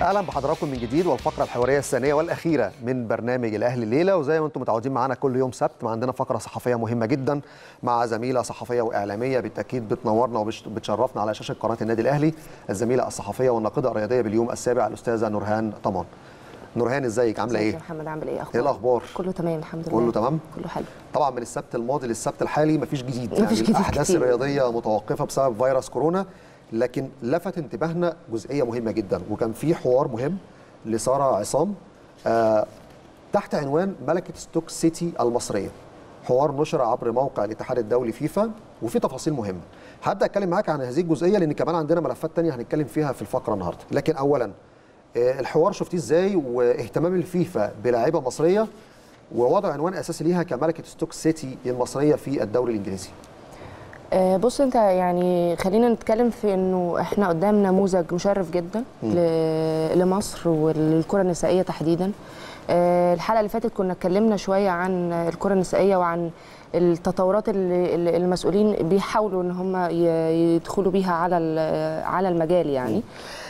اهلا بحضراتكم من جديد والفقره الحواريه الثانيه والاخيره من برنامج الاهلي الليله وزي ما انتم متعودين معانا كل يوم سبت ما عندنا فقره صحفيه مهمه جدا مع زميله صحفيه واعلاميه بالتاكيد بتنورنا وبتشرفنا على شاشه قناه النادي الاهلي الزميله الصحفيه والناقده الرياضيه باليوم السابع الاستاذه نورهان طمان نورهان ازيك عامله ازيك ايه يا محمد عامل ايه اخبارك ايه الاخبار كله تمام الحمد لله كله تمام كله حلو طبعا من السبت الماضي للسبت الحالي مفيش جديد مفيش جديد الاحداث كتير. الرياضيه متوقفه بسبب فيروس كورونا لكن لفت انتباهنا جزئيه مهمه جدا وكان في حوار مهم لساره عصام آه تحت عنوان ملكه ستوك سيتي المصريه حوار نشر عبر موقع الاتحاد الدولي فيفا وفي تفاصيل مهمه هبدا اتكلم معاك عن هذه الجزئيه لان كمان عندنا ملفات تانية هنتكلم فيها في الفقره النهارده لكن اولا آه، الحوار شفتيه ازاي واهتمام الفيفا بلاعيبه مصريه ووضع عنوان اساسي ليها كملكه ستوك سيتي المصريه في الدوري الانجليزي آه بص انت يعني خلينا نتكلم في انه احنا قدام نموذج مشرف جدا ل- لمصر وللكره النسائيه تحديدا آه الحلقه اللي فاتت كنا اتكلمنا شويه عن الكره النسائيه وعن التطورات اللي اللي المسؤولين بيحاولوا ان هم ي- يدخلوا بيها على ال- على المجال يعني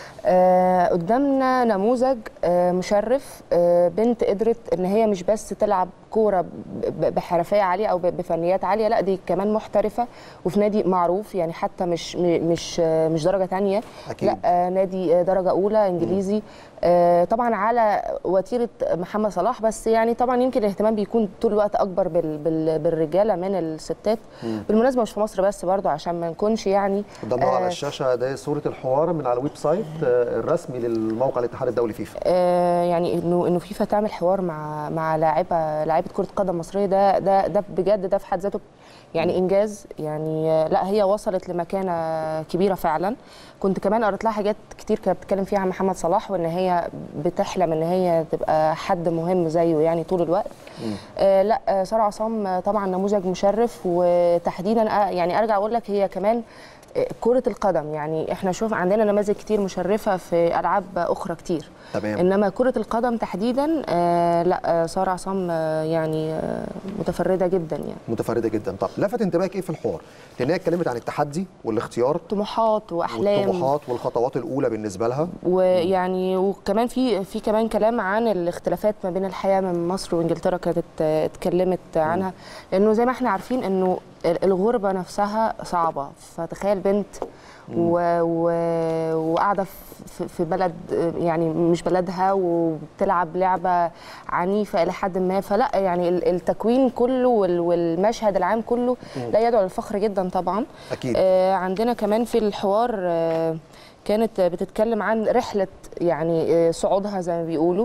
آه، قدامنا نموذج آه، مشرف آه، بنت قدرت ان هي مش بس تلعب كوره ب- ب- بحرفيه عاليه او ب- بفنيات عاليه لا دي كمان محترفه وفي نادي معروف يعني حتى مش م- مش آه، مش درجه تانية أكيد. لا آه، نادي آه، درجه اولى انجليزي آه، طبعا على وتيره محمد صلاح بس يعني طبعا يمكن الاهتمام بيكون طول الوقت اكبر بال- بال- بالرجاله من الستات بالمناسبه مش في مصر بس برضو عشان ما نكونش يعني قدامنا على آه، الشاشه ده صوره الحوار من على الويب سايت آه، الرسمي للموقع الاتحاد الدولي فيفا آه، يعني انه انه فيفا تعمل حوار مع مع لاعبه لاعيبه كره قدم مصريه ده ده ده بجد ده في حد ذاته يعني انجاز يعني آه، لا هي وصلت لمكانه كبيره فعلا كنت كمان قريت لها حاجات كتير كانت بتتكلم فيها عن محمد صلاح وان هي بتحلم ان هي تبقى حد مهم زيه يعني طول الوقت آه لا آه، ساره عصام آه، طبعا نموذج مشرف وتحديدا آه، يعني ارجع اقول لك هي كمان آه، كره القدم يعني احنا شوف عندنا نماذج كتير مشرفه في العاب اخرى كتير تمام انما كره القدم تحديدا آه لا آه ساره عصام آه يعني آه متفرده جدا يعني متفرده جدا طب لفت انتباهك ايه في الحوار لان هي اتكلمت عن التحدي والاختيار طموحات واحلام والطموحات والخطوات الاولى بالنسبه لها ويعني وكمان في في كمان كلام عن الاختلافات ما بين الحياه من مصر وانجلترا كانت آه، اتكلمت عنها لانه زي ما احنا عارفين انه ال- الغربه نفسها صعبه فتخيل بنت و- و- وقاعده في- في بلد آه، يعني مش بلدها وبتلعب لعبه عنيفه الى حد ما فلا يعني ال- التكوين كله وال- والمشهد العام كله لا يدعو للفخر جدا طبعا اكيد آه، عندنا كمان في الحوار آه، كانت بتتكلم عن رحلة يعني آه، صعودها زي ما بيقولوا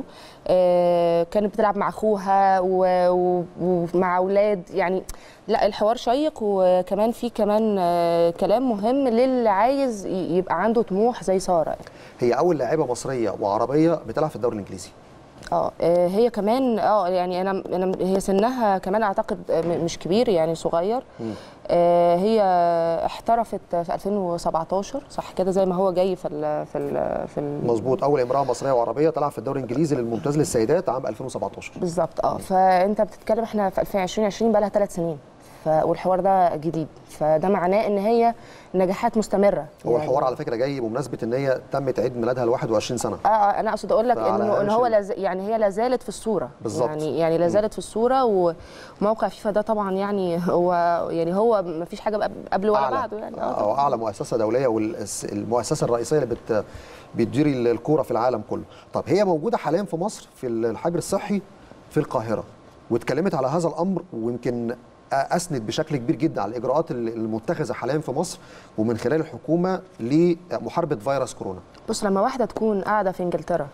آه، كانت بتلعب مع أخوها و- و- ومع أولاد يعني لا الحوار شيق وكمان في كمان آه، كلام مهم للي عايز ي- يبقى عنده طموح زي سارة هي اول لاعبه مصريه وعربيه بتلعب في الدوري الانجليزي اه آه، هي كمان اه يعني انا انا هي سنها كمان اعتقد آه، م- مش كبير يعني صغير آه، هي احترفت في 2017 صح كده زي ما هو جاي في ال في ال في ال مظبوط اول امراه مصريه وعربيه تلعب في الدوري الانجليزي للممتاز للسيدات عام 2017 بالظبط اه فانت بتتكلم احنا في 2020 بقى لها ثلاث سنين ف... والحوار ده جديد فده معناه ان هي نجاحات مستمره هو يعني الحوار على فكره جاي بمناسبه ان هي تمت عيد ميلادها ال 21 سنه اه آه، انا اقصد اقول لك فعلى انه ان هامش هو ال- لز... يعني هي لا زالت في الصوره بالظبط. يعني يعني لا زالت في الصوره وموقع فيفا ده طبعا يعني هو يعني هو ما فيش حاجه قبله ولا اعلى بعده يعني او اعلى مؤسسه دوليه والمؤسسه الرئيسيه اللي بت بتدير الكوره في العالم كله طب هي موجوده حاليا في مصر في الحجر الصحي في القاهره واتكلمت على هذا الامر ويمكن اسند بشكل كبير جدا على الاجراءات المتخذه حاليا في مصر ومن خلال الحكومه لمحاربه فيروس كورونا بص لما واحده تكون قاعده في انجلترا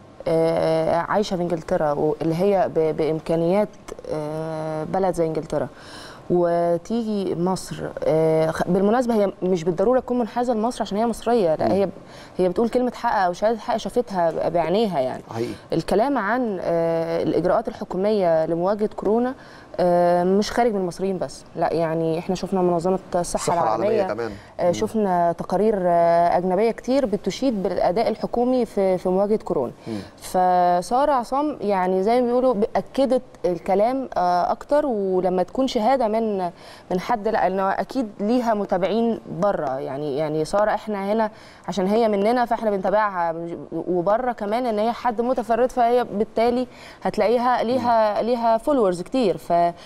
آه، عايشه في انجلترا واللي هي ب- بامكانيات آه، بلد زي انجلترا وتيجي مصر آه، خ- بالمناسبه هي مش بالضروره تكون منحازه لمصر عشان هي مصريه لا هي هي بتقول كلمه حق او شهاده حق شافتها بعينيها يعني حقيقي الكلام عن آه، الاجراءات الحكوميه لمواجهه كورونا آه، مش خارج من المصريين بس لا يعني احنا شفنا منظمه الصحه, الصحه العالميه العالميه كمان آه، شفنا تقارير آه، اجنبيه كتير بتشيد بالاداء الحكومي في في مواجهه كورونا فساره عصام يعني زي ما بيقولوا اكدت الكلام آه، اكتر ولما تكون شهاده كمان من حد لا انه اكيد ليها متابعين بره يعني يعني ساره احنا هنا عشان هي مننا فاحنا بنتابعها وبره كمان ان هي حد متفرد فهي بالتالي هتلاقيها ليها ليها فولورز كتير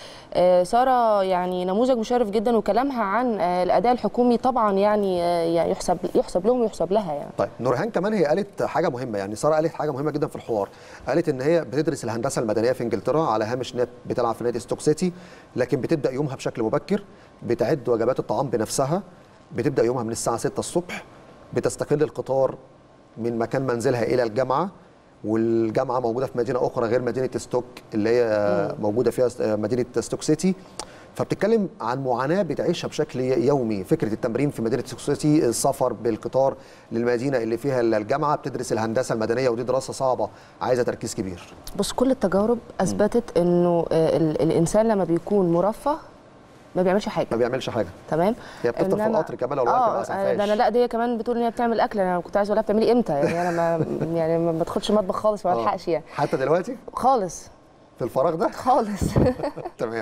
فساره يعني نموذج مشرف جدا وكلامها عن آه، الاداء الحكومي طبعا يعني آه، يعني يحسب يحسب لهم ويحسب لها يعني طيب نورهان كمان هي قالت حاجه مهمه يعني ساره قالت حاجه مهمه جدا في الحوار قالت ان هي بتدرس الهندسه المدنيه في انجلترا على هامش ان هي بتلعب في نادي ستوك سيتي لكن بتبدا يومها بشكل مبكر بتعد وجبات الطعام بنفسها بتبدا يومها من الساعه 6 الصبح بتستقل القطار من مكان منزلها الى الجامعه والجامعه موجوده في مدينه اخرى غير مدينه ستوك اللي هي موجوده فيها مدينه ستوك سيتي فبتتكلم عن معاناه بتعيشها بشكل يومي فكره التمرين في مدينه ستوك سيتي السفر بالقطار للمدينه اللي فيها الجامعه بتدرس الهندسه المدنيه ودي دراسه صعبه عايزه تركيز كبير بص كل التجارب اثبتت انه آه، ال- الانسان لما بيكون مرفه ما بيعملش حاجه ما بيعملش حاجه تمام هي بتفطر في إنما- القطر كمان لو الوقت اه بقى آه، ده انا سفاش لا دي كمان بتقول ان هي بتعمل اكل انا كنت عايزه اقول لها بتعملي امتى يعني انا ما يعني ما بدخلش مطبخ خالص ما آه. بلحقش يعني حتى دلوقتي خالص في الفراغ ده خالص تمام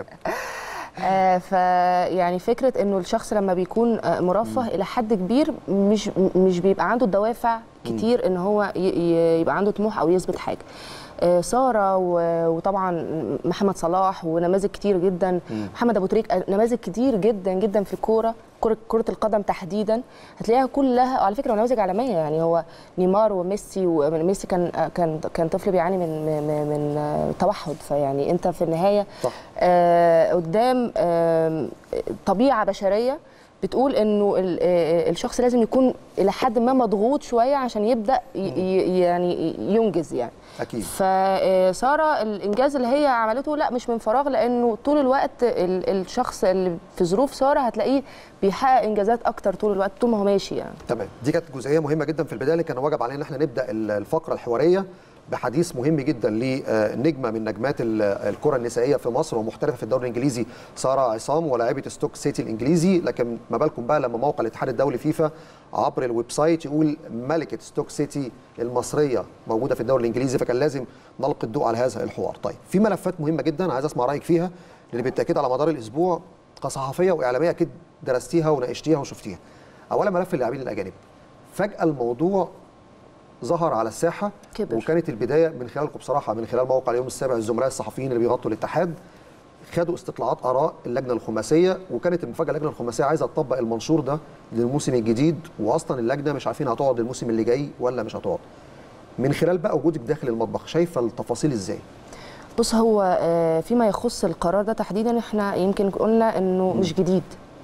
آه فيعني فكره انه الشخص لما بيكون آه مرفه الى حد كبير مش مش بيبقى عنده الدوافع كتير ان هو ي- ي- يبقى عنده طموح او يثبت حاجه آه ساره و- وطبعا محمد صلاح ونماذج كتير جدا محمد ابو تريك آه، نماذج كتير جدا جدا في الكوره كرة كرة القدم تحديدا هتلاقيها كلها على فكرة نماذج عالمية يعني هو نيمار وميسي وميسي كان آه، كان كان طفل بيعاني من من, من آه، توحد فيعني انت في النهاية صح. آه، قدام آم، طبيعه بشريه بتقول انه ال- آه، الشخص لازم يكون الى حد ما مضغوط شويه عشان يبدا ي- ي- يعني ينجز يعني اكيد فساره الانجاز اللي هي عملته لا مش من فراغ لانه طول الوقت ال- الشخص اللي في ظروف ساره هتلاقيه بيحقق انجازات اكتر طول الوقت طول ما هو ماشي يعني تمام دي كانت جزئيه مهمه جدا في البدايه اللي كان واجب علينا ان احنا نبدا ال- الفقره الحواريه بحديث مهم جدا لنجمه من نجمات ال- الكره النسائيه في مصر ومحترفه في الدوري الانجليزي ساره عصام ولاعيبه ستوك سيتي الانجليزي لكن ما بالكم بقى لما موقع الاتحاد الدولي فيفا عبر الويب سايت يقول ملكه ستوك سيتي المصريه موجوده في الدوري الانجليزي فكان لازم نلقي الضوء على هذا الحوار طيب في ملفات مهمه جدا عايز اسمع رايك فيها لان بالتاكيد على مدار الاسبوع كصحفيه واعلاميه اكيد درستيها وناقشتيها وشفتيها اولا ملف اللاعبين الاجانب فجاه الموضوع ظهر على الساحه كبر. وكانت البدايه من خلالكم بصراحه من خلال موقع اليوم السابع الزملاء الصحفيين اللي بيغطوا الاتحاد خدوا استطلاعات اراء اللجنه الخماسيه وكانت المفاجاه اللجنه الخماسيه عايزه تطبق المنشور ده للموسم الجديد واصلا اللجنه مش عارفين هتقعد الموسم اللي جاي ولا مش هتقعد من خلال بقى وجودك داخل المطبخ شايفه التفاصيل ازاي بص هو آه، فيما يخص القرار ده تحديدا احنا يمكن قلنا انه مش جديد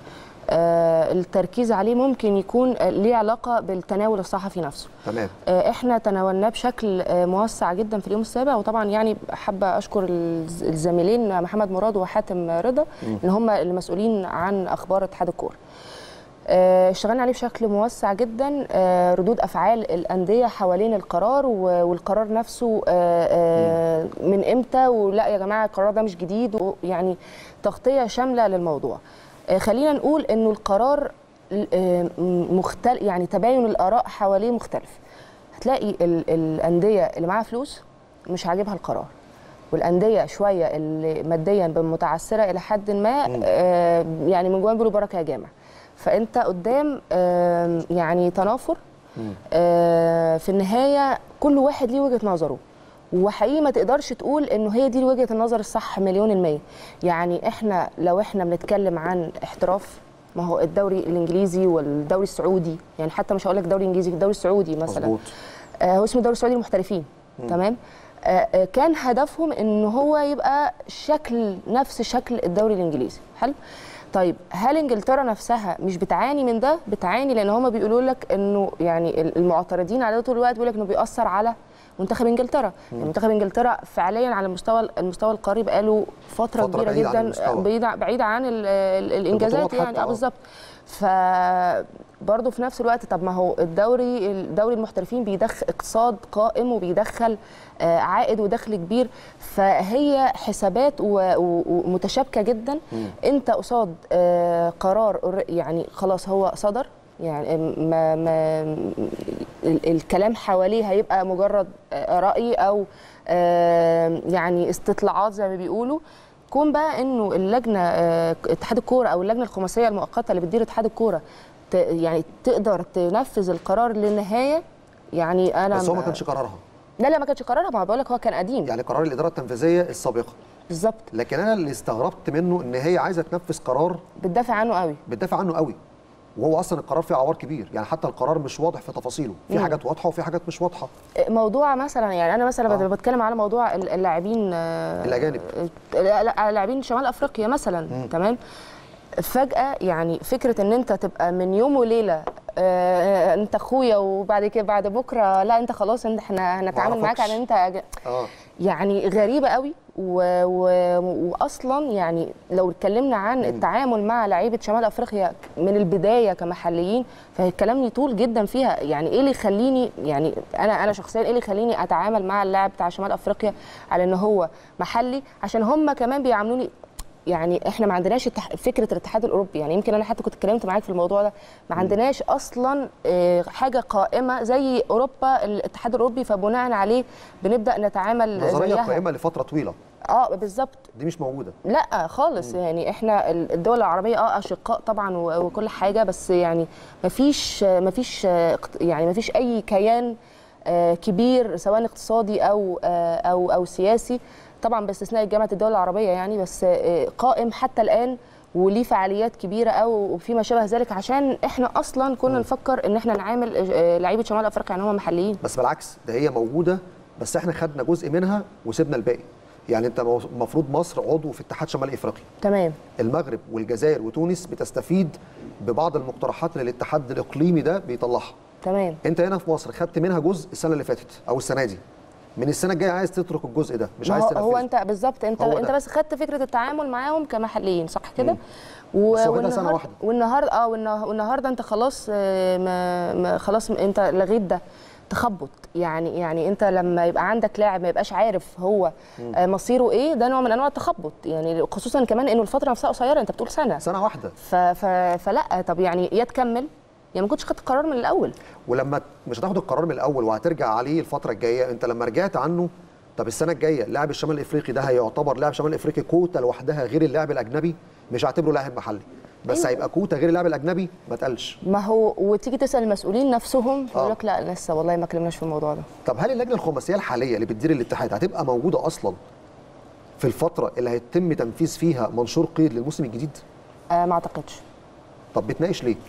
آه، التركيز عليه ممكن يكون آه، ليه علاقه بالتناول الصحفي نفسه تمام آه، احنا تناولناه بشكل آه، موسع جدا في اليوم السابع وطبعا يعني حابه اشكر الز- الزميلين محمد مراد وحاتم رضا ان هم المسؤولين عن اخبار اتحاد الكوره آه، اشتغلنا عليه بشكل موسع جدا آه، ردود افعال الانديه حوالين القرار و- والقرار نفسه آه، آه، من امتى ولا يا جماعه القرار ده مش جديد يعني تغطيه شامله للموضوع آه، خلينا نقول انه القرار مختلف يعني تباين الاراء حواليه مختلف هتلاقي ال- الانديه اللي معاها فلوس مش عاجبها القرار والانديه شويه اللي ماديا متعثره الى حد ما آه، يعني من جواهم بيقولوا بركه يا جامع فانت قدام آه، يعني تنافر آه، في النهايه كل واحد ليه وجهه نظره وحقيقي ما تقدرش تقول انه هي دي وجهه النظر الصح مليون المية يعني احنا لو احنا بنتكلم عن احتراف ما هو الدوري الانجليزي والدوري السعودي يعني حتى مش هقول لك الدوري الانجليزي الدوري السعودي مثلا مظبوط آه، هو اسمه الدوري السعودي للمحترفين تمام آه، آه، كان هدفهم ان هو يبقى شكل نفس شكل الدوري الانجليزي حلو طيب هل انجلترا نفسها مش بتعاني من ده بتعاني لان هم بيقولوا لك انه يعني المعترضين على ده طول الوقت بيقول لك انه بيأثر على منتخب انجلترا يعني منتخب انجلترا فعليا على المستوى المستوى القاري بقاله فتره, فترة كبيره بعيد عن جدا المستوى. بعيد بعيد عن ال- ال- الانجازات البطولات يعني حتى، اه آه. بالظبط فبرضه في نفس الوقت طب ما هو الدوري الدوري المحترفين بيدخل اقتصاد قائم وبيدخل آه، عائد ودخل كبير فهي حسابات و- و- ومتشابكه جدا انت قصاد آه، قرار قر- يعني خلاص هو صدر يعني ما ما ال- الكلام حواليه هيبقى مجرد آه، رأي او آه، يعني استطلاعات زي ما بيقولوا كون بقى انه اللجنه آه، اتحاد الكوره او اللجنه الخماسيه المؤقته اللي بتدير اتحاد الكوره ت- يعني تقدر تنفذ القرار للنهايه يعني انا بس هو ما كانش قرارها لا لا ما كانش قرارها ما بقول لك هو كان قديم يعني قرار الاداره التنفيذيه السابقه بالظبط لكن انا اللي استغربت منه ان هي عايزه تنفذ قرار بتدافع عنه قوي بتدافع عنه قوي وهو اصلا القرار فيه عوار كبير يعني حتى القرار مش واضح في تفاصيله في مم. حاجات واضحه وفي حاجات مش واضحه موضوع مثلا يعني انا مثلا آه. لما بتكلم على موضوع ال- اللاعبين آه، الأجانب. آه، لا لا، لاعبين شمال افريقيا مثلا تمام فجاه يعني فكره ان انت تبقى من يوم وليله آه، انت اخويا وبعد كده بعد بكره لا انت خلاص انت احنا هنتعامل معاك معرفكش. على ان انت أج- اه يعني غريبه قوي و... و... واصلا يعني لو اتكلمنا عن التعامل مع لعيبه شمال افريقيا من البدايه كمحليين فالكلام يطول جدا فيها يعني ايه اللي يخليني يعني انا انا شخصيا ايه اللي يخليني اتعامل مع اللاعب بتاع شمال افريقيا على ان هو محلي عشان هم كمان بيعاملوني يعني احنا ما عندناش التح... فكره الاتحاد الاوروبي يعني يمكن انا حتى كنت اتكلمت معاك في الموضوع ده ما عندناش اصلا آه، حاجه قائمه زي اوروبا الاتحاد الاوروبي فبناء عليه بنبدا نتعامل نظريه زيها قائمه لفتره طويله اه بالظبط دي مش موجوده لا خالص يعني احنا ال- الدول العربيه اه اشقاء طبعا و- وكل حاجه بس يعني مفيش مفيش آه، اقت- يعني مفيش اي كيان آه، كبير سواء اقتصادي او آه، او او سياسي طبعا باستثناء جامعه الدول العربيه يعني بس آه، قائم حتى الان وليه فعاليات كبيره او فيما شابه ذلك عشان احنا اصلا كنا نفكر ان احنا نعامل آه، لعيبه شمال افريقيا يعني هم محليين بس بالعكس ده هي موجوده بس احنا خدنا جزء منها وسيبنا الباقي يعني انت المفروض مصر عضو في اتحاد شمال افريقيا تمام المغرب والجزائر وتونس بتستفيد ببعض المقترحات اللي الاتحاد الاقليمي ده بيطلعها تمام انت هنا في مصر خدت منها جزء السنه اللي فاتت او السنه دي من السنه الجايه عايز تترك الجزء ده مش ما عايز هو, تنفذه هو انت بالظبط انت هو انت ده. بس خدت فكره التعامل معاهم كمحليين صح كده بس هو كده سنة واحدة. والنهارده اه والنه- والنهارده انت خلاص آه، ما ما خلاص انت لغيت ده تخبط يعني يعني انت لما يبقى عندك لاعب ما يبقاش عارف هو آه، مصيره ايه ده نوع من انواع التخبط يعني خصوصا كمان انه الفتره نفسها قصيره انت بتقول سنه سنه واحده ف ف فلا طب يعني يا تكمل يا ما كنتش خدت قرار من الاول ولما مش هتاخد القرار من الاول وهترجع عليه الفتره الجايه انت لما رجعت عنه طب السنه الجايه لاعب الشمال الافريقي ده هيعتبر لاعب شمال افريقي كوتا لوحدها غير اللاعب الاجنبي مش هعتبره لاعب محلي بس أيوة. هيبقى كوتا غير اللاعب الاجنبي ما تقلش ما هو وتيجي تسال المسؤولين نفسهم يقول آه. لك لا لسه والله ما كلمناش في الموضوع ده طب هل اللجنه الخماسيه الحاليه اللي بتدير الاتحاد هتبقى موجوده اصلا في الفتره اللي هيتم تنفيذ فيها منشور قيد للموسم الجديد آه ما اعتقدش طب بتناقش ليه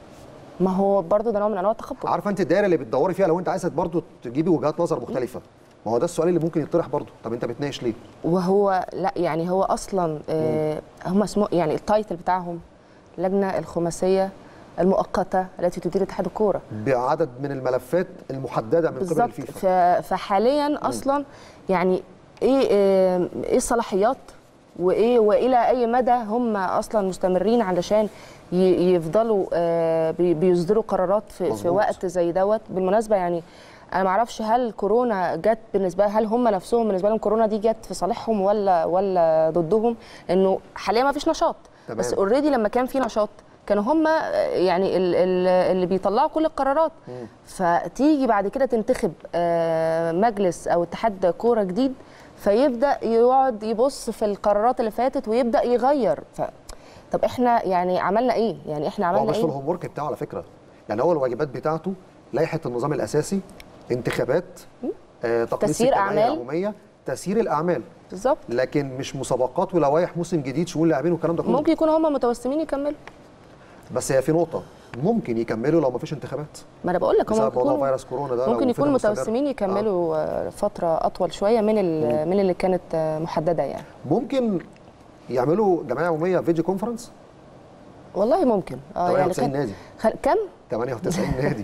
ما هو برضه ده نوع من انواع التخبط عارفه انت الدايره اللي بتدوري فيها لو انت عايزه برضه تجيبي وجهات نظر مختلفه ما هو ده السؤال اللي ممكن يطرح برضه طب انت بتناقش ليه وهو لا يعني هو اصلا آه هم اسمه يعني التايتل بتاعهم لجنه الخماسيه المؤقته التي تدير اتحاد الكوره بعدد من الملفات المحدده من قبل بالظبط الفيفا ف- فحاليا اصلا يعني ايه آه، ايه الصلاحيات وايه والى اي مدى هم اصلا مستمرين علشان ي- يفضلوا آه، بي- بيصدروا قرارات في, في مظبوط. وقت زي دوت بالمناسبه يعني انا ما اعرفش هل كورونا جت بالنسبه هل هم نفسهم بالنسبه لهم كورونا دي جت في صالحهم ولا ولا ضدهم انه حاليا ما فيش نشاط تمام. بس اوريدي لما كان في نشاط كانوا هم يعني ال- ال- اللي بيطلعوا كل القرارات فتيجي بعد كده تنتخب آه، مجلس او اتحاد كوره جديد فيبدا يقعد يبص في القرارات اللي فاتت ويبدا يغير ف طب احنا يعني عملنا ايه يعني احنا هو عملنا مش في ايه الهوم ورك بتاعه على فكره يعني هو الواجبات بتاعته لائحه النظام الاساسي انتخابات آه تقليص تسيير الجمعية أعمال. العموميه تسيير الاعمال بالظبط لكن مش مسابقات ولوائح موسم جديد شؤون لاعبين والكلام ده كله ممكن يكونوا هم متوسمين يكملوا بس هي في نقطه ممكن يكملوا لو ما فيش انتخابات ما انا بقول لك هم بسبب ممكن موضوع يكونوا فيروس كورونا ده لو ممكن يكونوا الفترة مستمرة. متوسمين يكملوا آه، فتره اطول شويه من ال- من اللي كانت آه، محدده يعني آه. ممكن يعملوا جمعيه عموميه فيديو كونفرنس والله ممكن اه 98 كان- نادي خل... كم 98 نادي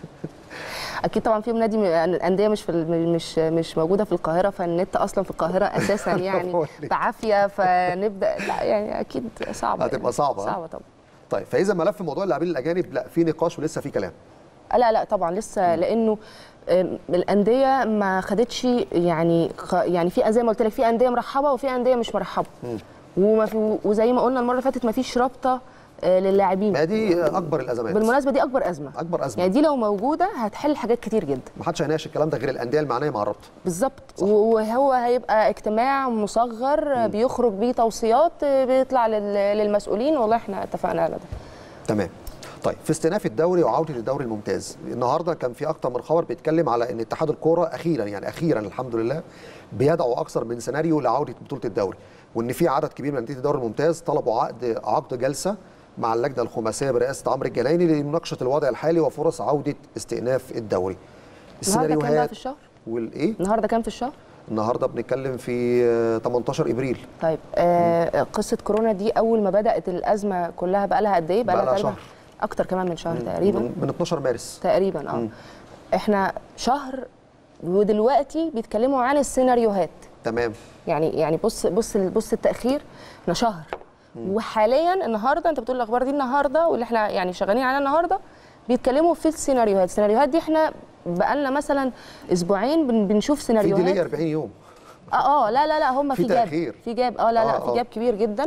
اكيد طبعا فيهم نادي م- انديه مش في ال- مش مش موجوده في القاهره فالنت اصلا في القاهره اساسا يعني بعافيه فنبدا لا يعني اكيد صعبه هتبقى يعني. صعبة، ها؟ صعبه طبعا طيب فاذا ملف موضوع اللاعبين الاجانب لا في نقاش ولسه في كلام لا لا طبعا لسه لانه آم، الانديه ما خدتش يعني خ- يعني في زي ما قلت لك في انديه مرحبه وفي انديه مش مرحبه وما في وزي ما قلنا المره اللي فاتت ما فيش رابطه آه، للاعبين ما دي اكبر الازمات بالمناسبه دي اكبر ازمه اكبر ازمه يعني دي لو موجوده هتحل حاجات كتير جدا ما حدش هيناقش الكلام ده غير الانديه المعنيه مع الرابطه بالظبط وهو هيبقى اجتماع مصغر بيخرج بيه توصيات بيطلع لل- للمسؤولين والله احنا اتفقنا على ده تمام طيب في استئناف الدوري وعوده الدوري الممتاز النهارده كان في اكتر من خبر بيتكلم على ان اتحاد الكوره اخيرا يعني اخيرا الحمد لله بيدعو اكثر من سيناريو لعوده بطوله الدوري وان في عدد كبير من انديه الدوري الممتاز طلبوا عقد عقد جلسه مع اللجنه الخماسيه برئاسه عمرو الجنايني لمناقشه الوضع الحالي وفرص عوده استئناف الدوري النهارده كام بقى في الشهر؟ والايه النهارده كام في الشهر؟ النهارده بنتكلم في آه، 18 ابريل طيب آه قصه كورونا دي اول ما بدات الازمه كلها بقى لها قد ايه؟ بقى لها تقريبا شهر. اكتر كمان من شهر تقريبا من من 12 مارس تقريبا اه احنا شهر ودلوقتي بيتكلموا عن السيناريوهات تمام يعني يعني بص بص بص التاخير احنا شهر وحاليا النهارده انت بتقول الاخبار دي النهارده واللي احنا يعني شغالين عليها النهارده بيتكلموا في السيناريوهات السيناريوهات دي احنا بقالنا مثلا اسبوعين بن- بنشوف في سيناريوهات ديلي 40 يوم اه اه لا لا لا هم في في, جاب تأخير. في جاب اه لا لا آه، في آه. جاب كبير جدا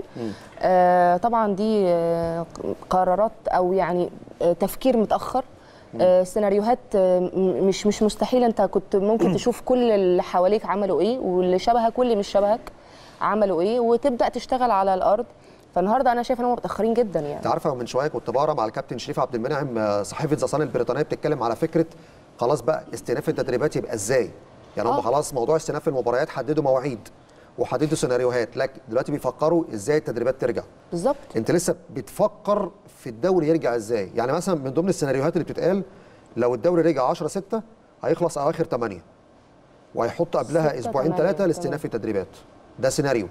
آه طبعا دي آه قرارات او يعني آه تفكير متاخر آه سيناريوهات آه م- مش مش مستحيل انت كنت ممكن تشوف كل اللي حواليك عملوا ايه واللي شبهك واللي مش شبهك عملوا ايه وتبدا تشتغل على الارض فالنهارده انا شايفه ان هم متاخرين جدا يعني انت عارفه من شويه كنت بقرا مع الكابتن شريف عبد المنعم آه، صحيفه ذا صن البريطانيه بتتكلم على فكره خلاص بقى استئناف التدريبات يبقى ازاي يعني هم آه. خلاص موضوع استئناف المباريات حددوا مواعيد وحددوا سيناريوهات لكن دلوقتي بيفكروا ازاي التدريبات ترجع بالظبط انت لسه بتفكر في الدوري يرجع ازاي يعني مثلا من ضمن السيناريوهات اللي بتتقال لو الدوري رجع 10 6 هيخلص اواخر 8 وهيحط قبلها ستة، اسبوعين تمانية، ثلاثه لاستئناف التدريبات ده سيناريو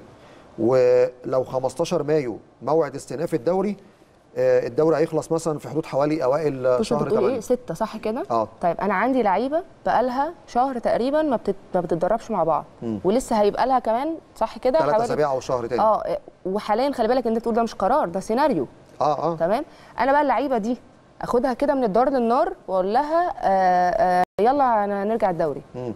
ولو 15 مايو موعد استئناف الدوري آه، الدوري هيخلص مثلا في حدود حوالي اوائل آه، بص انت شهر بتقول 8 ايه ستة صح كده؟ اه. طيب انا عندي لعيبه بقالها شهر تقريبا ما, بتت... ما بتتدربش مع بعض ولسه هيبقى لها كمان صح كده ثلاث حوالي- اسابيع او شهر تاني اه وحاليا خلي بالك انت بتقول ده مش قرار ده سيناريو اه اه تمام انا بقى اللعيبه دي اخدها كده من الدار للنار واقول لها آه آه يلا أنا نرجع الدوري مم.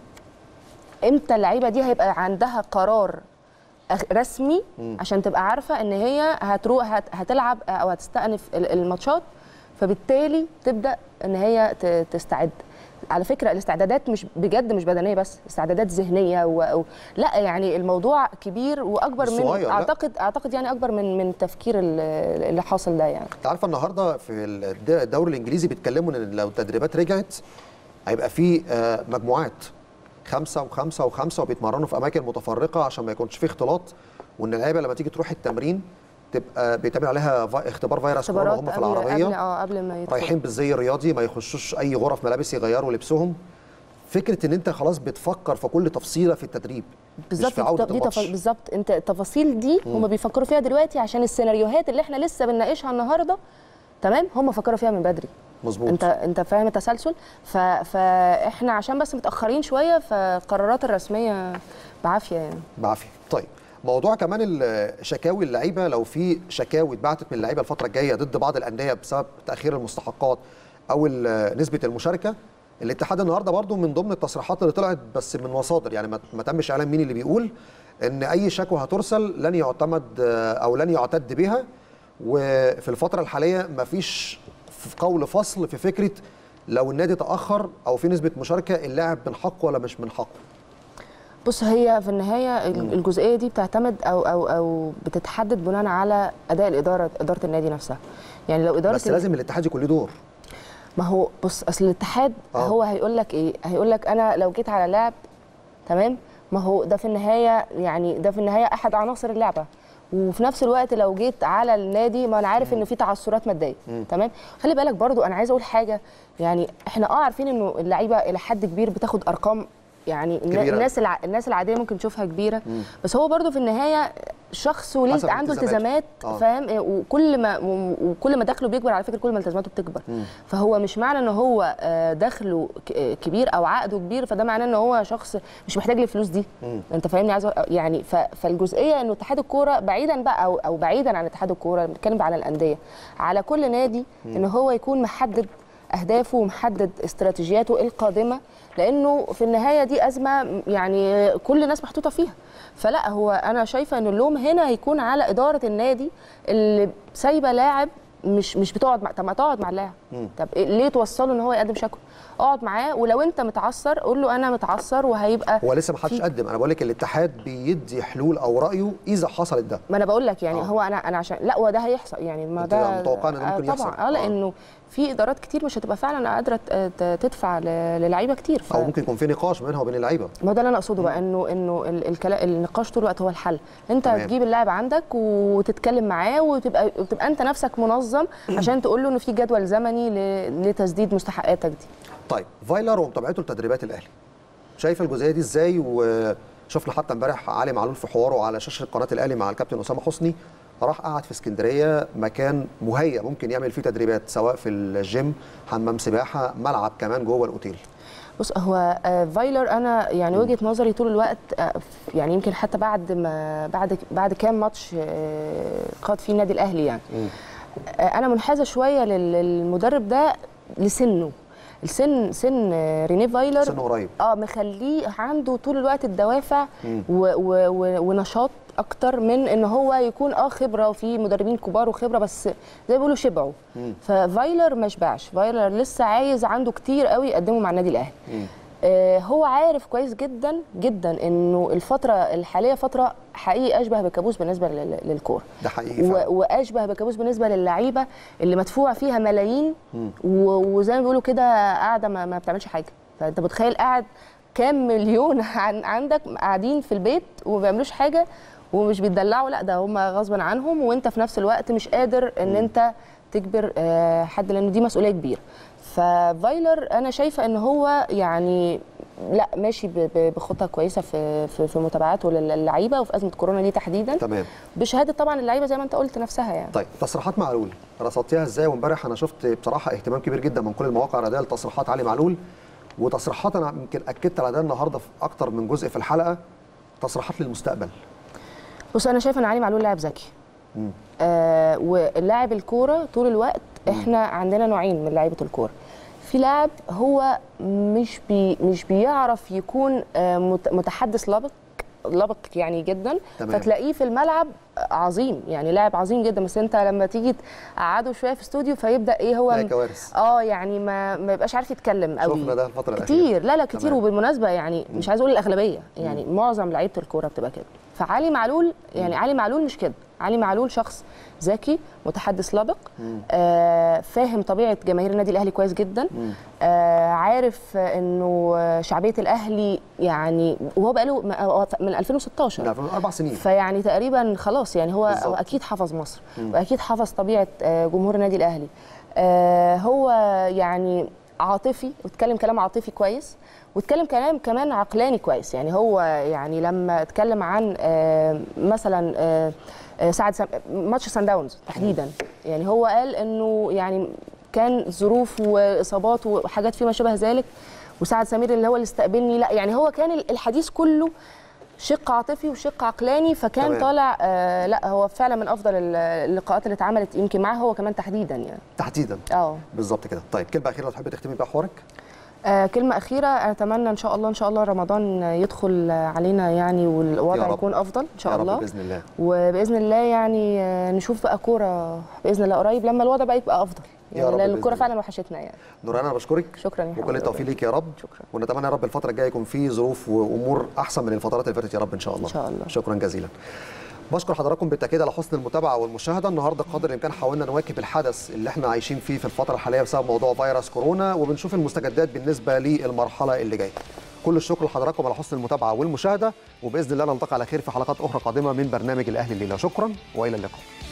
امتى اللعيبه دي هيبقى عندها قرار أخ- رسمي عشان تبقى عارفه ان هي هتروح هت هتلعب او هتستأنف ال- الماتشات فبالتالي تبدا ان هي ت- تستعد على فكره الاستعدادات مش بجد مش بدنيه بس استعدادات ذهنيه و... و... لا يعني الموضوع كبير واكبر مش من صغير، لا. اعتقد اعتقد يعني اكبر من من التفكير ال- اللي حاصل ده يعني انت عارفه النهارده في الد- الدوري الانجليزي بيتكلموا ان لو التدريبات رجعت هيبقى في آه، مجموعات خمسه وخمسه وخمسه وبيتمرنوا في اماكن متفرقه عشان ما يكونش في اختلاط وان اللعيبه لما تيجي تروح التمرين تبقى بيتعمل عليها في- اختبار فيروس كورونا اختبارات وهم في قبل العربيه قبل اه قبل ما يدخل رايحين بالزي الرياضي ما يخشوش اي غرف ملابس يغيروا لبسهم فكره ان انت خلاص بتفكر في كل تفصيله في التدريب مش بالظبط في عوده دي تف... الماتش بالظبط انت التفاصيل دي هم بيفكروا فيها دلوقتي عشان السيناريوهات اللي احنا لسه بنناقشها النهارده تمام هم فكروا فيها من بدري مظبوط انت انت فاهم التسلسل ف... فاحنا عشان بس متاخرين شويه فالقرارات الرسميه بعافيه يعني بعافيه طيب موضوع كمان ال- شكاوي اللعيبه لو في شكاوي اتبعتت من اللعيبه الفتره الجايه ضد بعض الانديه بسبب تاخير المستحقات او ال- نسبه المشاركه الاتحاد النهارده برضو من ضمن التصريحات اللي طلعت بس من مصادر يعني ما ما تمش اعلان مين اللي بيقول ان اي شكوى هترسل لن يعتمد آه، او لن يعتد بها وفي الفتره الحاليه ما فيش في قول فصل في فكره لو النادي تاخر او في نسبه مشاركه اللاعب من حقه ولا مش من حقه بص هي في النهايه ال- الجزئيه دي بتعتمد او او او بتتحدد بناء على اداء الاداره اداره النادي نفسها يعني لو اداره بس ال- لازم الاتحاد يكون له دور ما هو بص اصل الاتحاد آه. هو هيقول لك ايه هيقول لك انا لو جيت على لاعب تمام ما هو ده في النهايه يعني ده في النهايه احد عناصر اللعبه وفي نفس الوقت لو جيت على النادي ما انا عارف ان في تعثرات ماديه تمام خلي بالك برضو انا عايزه اقول حاجه يعني احنا اه عارفين انه اللعيبه الى حد كبير بتاخد ارقام يعني النا- كبيرة. الناس الع... الناس العاديه ممكن تشوفها كبيره بس هو برضو في النهايه شخص وليه حسب عنده التزاماته. التزامات آه. فاهم إيه، وكل ما و- وكل ما دخله بيكبر على فكره كل ما التزاماته بتكبر فهو مش معنى ان هو آه، دخله ك- آه، كبير او عقده كبير فده معناه ان هو شخص مش محتاج للفلوس دي انت فاهمني عايز أقول- يعني ف- فالجزئيه انه اتحاد الكوره بعيدا بقى او او بعيدا عن اتحاد الكوره بنتكلم على الانديه على كل نادي ان هو يكون محدد اهدافه ومحدد استراتيجياته القادمه لانه في النهايه دي ازمه يعني كل الناس محطوطه فيها فلا هو انا شايفه ان اللوم هنا هيكون على اداره النادي اللي سايبه لاعب مش مش بتقعد مع طب ما تقعد مع اللاعب طب إيه- ليه توصله ان هو يقدم شكوى اقعد معاه ولو انت متعثر قول له انا متعثر وهيبقى هو لسه ما حدش في- قدم انا بقول لك الاتحاد بيدي حلول او رايه اذا حصلت ده ما انا بقول لك يعني آه. آه. هو انا انا عشان لا وده هيحصل يعني ما أنت ده متوقع إن ده ممكن آه يحصل؟ طبعا اه لانه في ادارات كتير مش هتبقى فعلا قادره ت- ت- تدفع ل- للعيبه كتير ف... او ممكن يكون في نقاش بينها وبين اللعيبه ما ده اللي انا اقصده بقى انه انه ال- الكلا... النقاش طول الوقت هو الحل انت تمام. تجيب اللاعب عندك وتتكلم معاه وتبقى وتبقى انت نفسك منظم عشان تقول له انه في جدول زمني ل... لتسديد مستحقاتك دي طيب فايلر ومتابعته لتدريبات الاهلي شايف الجزئيه دي ازاي وشفنا حتى امبارح علي معلول في حواره على شاشه قناه الاهلي مع الكابتن اسامه حسني راح قعد في اسكندريه مكان مهيأ ممكن يعمل فيه تدريبات سواء في الجيم حمام سباحه ملعب كمان جوه الاوتيل بص هو آه، فايلر انا يعني وجهه نظري طول الوقت آه، ف- يعني يمكن حتى بعد ما بعد بعد كام ماتش آه، قاد فيه النادي الاهلي يعني آه، انا منحازه شويه لل- للمدرب ده لسنه السن سن آه، رينيه فايلر سنه قريب اه مخليه عنده طول الوقت الدوافع و و و ونشاط اكتر من ان هو يكون اه خبره وفي مدربين كبار وخبره بس زي ما بيقولوا شبعوا ففايلر ما شبعش فايلر لسه عايز عنده كتير قوي يقدمه مع النادي الاهلي آه هو عارف كويس جدا جدا انه الفتره الحاليه فتره حقيقي اشبه بكابوس بالنسبه لل- للكوره ده حقيقي فعلا. و- واشبه بكابوس بالنسبه للعيبه اللي مدفوع فيها ملايين و- وزي ما بيقولوا كده قاعده ما, ما بتعملش حاجه فانت متخيل قاعد كام مليون عن عندك قاعدين في البيت وما بيعملوش حاجه ومش بيتدلعوا لا ده هم غصبا عنهم وانت في نفس الوقت مش قادر ان انت تجبر آه، حد لان دي مسؤوليه كبيره ففايلر انا شايفه ان هو يعني لا ماشي ب- ب- بخطه كويسه في في, في متابعاته للعيبه وفي ازمه كورونا دي تحديدا تمام بشهاده طبعا اللعيبه زي ما انت قلت نفسها يعني طيب تصريحات معلول رصدتيها ازاي وامبارح انا شفت بصراحه اهتمام كبير جدا من كل المواقع الرياضيه لتصريحات علي معلول وتصريحات انا يمكن اكدت على ده النهارده في اكتر من جزء في الحلقه تصريحات للمستقبل بص انا شايفه ان علي معلول لاعب ذكي آه واللاعب الكوره طول الوقت احنا عندنا نوعين من لعيبه الكوره في لاعب هو مش بي مش بيعرف يكون آه مت- متحدث لبق لبق يعني جدا تمام. فتلاقيه في الملعب عظيم يعني لاعب عظيم جدا بس انت لما تيجي تقعده شويه في استوديو فيبدا ايه هو تلاقي كوارث. اه يعني ما ما يبقاش عارف يتكلم قوي شفنا ده الفترة الأخيرة. كتير لا لا كتير تمام. وبالمناسبه يعني مش عايز اقول الاغلبيه يعني معظم لعيبه الكوره بتبقى كده فعلي معلول يعني علي معلول مش كده علي معلول شخص ذكي متحدث لبق آه فاهم طبيعه جماهير النادي الاهلي كويس جدا آه عارف آه، انه آه، شعبيه الاهلي يعني وهو بقاله م- هو من 2016 لا، في اربع سنين فيعني تقريبا خلاص يعني هو, بالظبط. هو اكيد حفظ مصر واكيد حفظ طبيعه آه، جمهور النادي الاهلي آه، هو يعني عاطفي واتكلم كلام عاطفي كويس واتكلم كلام كمان عقلاني كويس يعني هو يعني لما اتكلم عن آه، مثلا آه، آه، سعد سم... ماتش سان داونز تحديدا يعني هو قال انه يعني كان ظروف واصابات وحاجات فيما شابه ذلك وسعد سمير اللي هو اللي استقبلني لا يعني هو كان الحديث كله شق عاطفي وشق عقلاني فكان تمام. طالع آه لا هو فعلا من افضل ال- اللقاءات اللي اتعملت يمكن معاه هو كمان تحديدا يعني تحديدا اه بالظبط كده طيب كلمه اخيره لو تحبي تختمي بيها حوارك آه، كلمة أخيرة أتمنى إن شاء الله إن شاء الله رمضان يدخل علينا يعني يا والوضع رب. يكون أفضل إن شاء يا رب الله باذن الله وبإذن الله يعني آه، نشوف بقى كورة بإذن الله قريب لما الوضع بقى يبقى أفضل يا يعني رب لأن بإذن الكورة الله. فعلا وحشتنا يعني نوران انا بشكرك شكرا يا وكل حبيبي. التوفيق ليك يا رب شكرا. ونتمنى يا رب الفتره الجايه يكون في ظروف وامور احسن من الفترات اللي فاتت يا رب ان شاء الله إن شاء الله. شكرا جزيلا بشكر حضراتكم بالتاكيد على حسن المتابعه والمشاهده النهارده قدر الامكان حاولنا نواكب الحدث اللي احنا عايشين فيه في الفتره الحاليه بسبب موضوع فيروس كورونا وبنشوف المستجدات بالنسبه للمرحله اللي جايه كل الشكر لحضراتكم على حسن المتابعه والمشاهده وباذن الله نلتقي على خير في حلقات اخرى قادمه من برنامج الاهلي الليله شكرا والى اللقاء